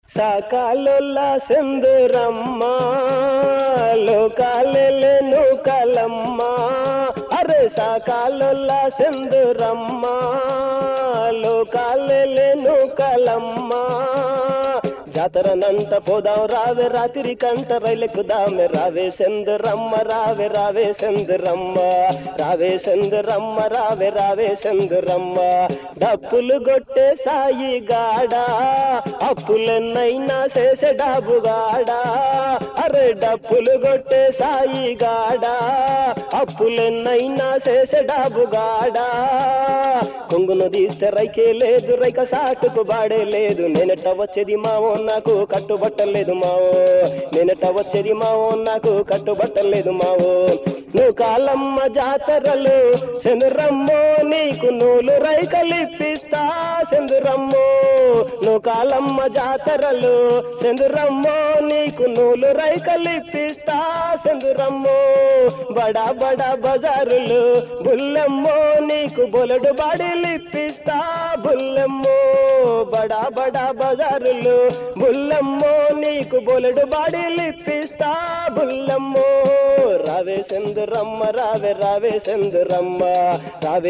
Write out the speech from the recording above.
సాకాలొల్ల సెందురమ్మ లోకాలెలెను కలమ్మ అరే సాకాలొల్ల సెందురమ్మ లోకాలెలెను కలమ్మ జాతరనంత పోదాం రావే రాత్రి కంట రైలెక్కుదామె రావే సెందురమ్మ రావే రావే సెందురమ్మ రావే సెందురమ్మ రావే రావే సెందురమ్మ డప్పులు కొట్టే సాయి గాడా అప్పులెన్నైనా చేసే డాబుగాడా అరే డప్పులు కొట్టే సాయి గాడా అప్పులెన్నైనా చేసే డాబుగాడా కొంగును తీస్తే రైకే లేదు రైక సాటుకు బాడే లేదు నేనెట్ట వచ్చేది మావో నాకు కట్టుబట్టలేదు మావో నేనెట్ట వచ్చేది మావో నాకు కట్టుబట్టలేదు మావో నువ్వు కాలమ్మ జాతరలు చంద్రమ్మో నీకు నూలు రైకలిప్పిస్తా చంద్రమ్మో నువ్వు కాలమ్మ జాతరలు చంద్రమ్మో నీకు నూలు రైకలిప్పిస్తా చంద్రమ్మో బడా బడా బజారులు బుల్లెమ్మో నీకు బొలడు బాడీలిప్పిస్తా బుల్లెమ్మో బడా బడా బజారులు బుల్లెమ్మో నీకు బొలడు బాడీలిప్పిస్తా బుల్లెమ్మో రావే చంద్రమ్మ రావే రావే చంద్రమ్మ రావే